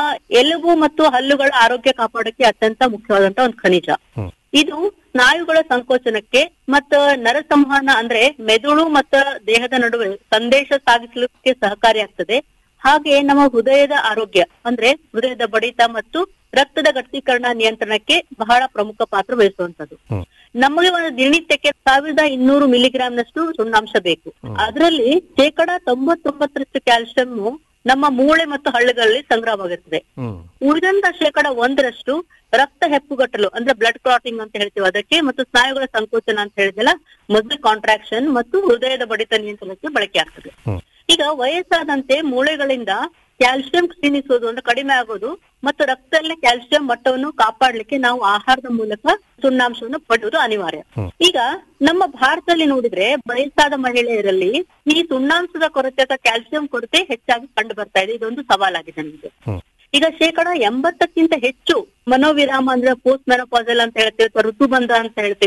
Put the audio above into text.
ಎಲುಬು ಮತ್ತು ಹಲ್ಲುಗಳ ಆರೋಗ್ಯ ಕಾಪಾಡಕ್ಕೆ ಅತ್ಯಂತ ಮುಖ್ಯವಾದಂತ ಒಂದು ಖನಿಜ ಹ್ಮ್. ಇದು ಸ್ನಾಯುಗಳ ಸಂಕೋಚನಕ್ಕೆ ಮತ್ತ ನರ ಸಂವಹನ ಅಂದ್ರೆ ಮೆದುಳು ಮತ್ತ ದೇಹದ ನಡುವೆ ಸಂದೇಶ ಸಾಗಿಸಲಿಕ್ಕೆ ಸಹಕಾರಿಯಾಗ್ತದೆ ಹಾಗೆ ನಮ್ಮ ಹೃದಯದ ಆರೋಗ್ಯ ಅಂದ್ರೆ ಹೃದಯದ ಬಡಿತ ಮತ್ತು ರಕ್ತದ ಗಟ್ಟೀಕರಣ ನಿಯಂತ್ರಣಕ್ಕೆ ಬಹಳ ಪ್ರಮುಖ ಪಾತ್ರ ವಹಿಸುವಂತದ್ದು ಹ್ಮ್. ನಮಗೆ ಒಂದು ದಿನನಿತ್ಯಕ್ಕೆ ಸಾವಿರದ ಇನ್ನೂರು ಮಿಲಿಗ್ರಾಂನಷ್ಟು ಸುಣ್ಣಾಂಶ ಬೇಕು ಅದರಲ್ಲಿ ಶೇಕಡ ತೊಂಬತ್ತೊಂಬತ್ತರಷ್ಟು ಕ್ಯಾಲ್ಸಿಯಂ ನಮ್ಮ ಮೂಳೆ ಮತ್ತು ಹಳ್ಳಿಗಳಲ್ಲಿ ಸಂಗ್ರಹವಾಗಿರ್ತದೆ ಹ್ಮ್ ಉಳಿದಂತ ಶೇಕಡ ಒಂದರಷ್ಟು ರಕ್ತ ಹೆಪ್ಪುಗಟ್ಟಲು ಅಂದ್ರೆ ಬ್ಲಡ್ ಕ್ಲಾಟಿಂಗ್ ಅಂತ ಹೇಳ್ತೀವಿ ಅದಕ್ಕೆ ಮತ್ತು ಸ್ನಾಯುಗಳ ಸಂಕೋಚನ ಅಂತ ಹೇಳಿದೆಲ್ಲ ಮಸಲ್ ಕಾಂಟ್ರಾಕ್ಷನ್ ಮತ್ತು ಹೃದಯದ ಬಡಿತ ನಿಯಂತ್ರಣಕ್ಕೆ ಬಳಕೆ ಆಗ್ತದೆ ಹ್ಮ್. ಈಗ ವಯಸ್ಸಾದಂತೆ ಮೂಳೆಗಳಿಂದ ಕ್ಯಾಲ್ಸಿಯಂ ಕ್ಷೀಣಿಸೋದು ಅಂದ್ರೆ ಕಡಿಮೆ ಆಗೋದು ಮತ್ತು ರಕ್ತದಲ್ಲಿ ಕ್ಯಾಲ್ಸಿಯಂ ಮಟ್ಟವನ್ನು ಕಾಪಾಡ್ಲಿಕ್ಕೆ ನಾವು ಆಹಾರದ ಮೂಲಕ ಸುಣ್ಣಾಂಶವನ್ನು ಪಡೆಯುವುದು ಅನಿವಾರ್ಯ ಹ್ಮ್. ಈಗ ನಮ್ಮ ಭಾರತದಲ್ಲಿ ನೋಡಿದ್ರೆ ವಯಸ್ಸಾದ ಮಹಿಳೆಯರಲ್ಲಿ ಈ ಸುಣ್ಣಾಂಶದ ಕೊರತೆ ಅಥವಾ ಕ್ಯಾಲ್ಸಿಯಂ ಕೊರತೆ ಹೆಚ್ಚಾಗಿ ಕಂಡು ಬರ್ತಾ ಇದೆ ಇದೊಂದು ಸವಾಲಾಗಿದೆ ನಮಗೆ ಹ್ಮ್. ಈಗ ಶೇಕಡ ಎಂಬತ್ತಕ್ಕಿಂತ ಹೆಚ್ಚು ಮನೋವಿರಾಮ ಅಂದ್ರೆ ಪೋಸ್ಟ್ ಮೆನೋಪಾಸಲ್ ಅಂತ ಹೇಳ್ತೀವಿ ಅಥವಾ ಋತುಬಂಧ ಅಂತ ಹೇಳ್ತೀವಿ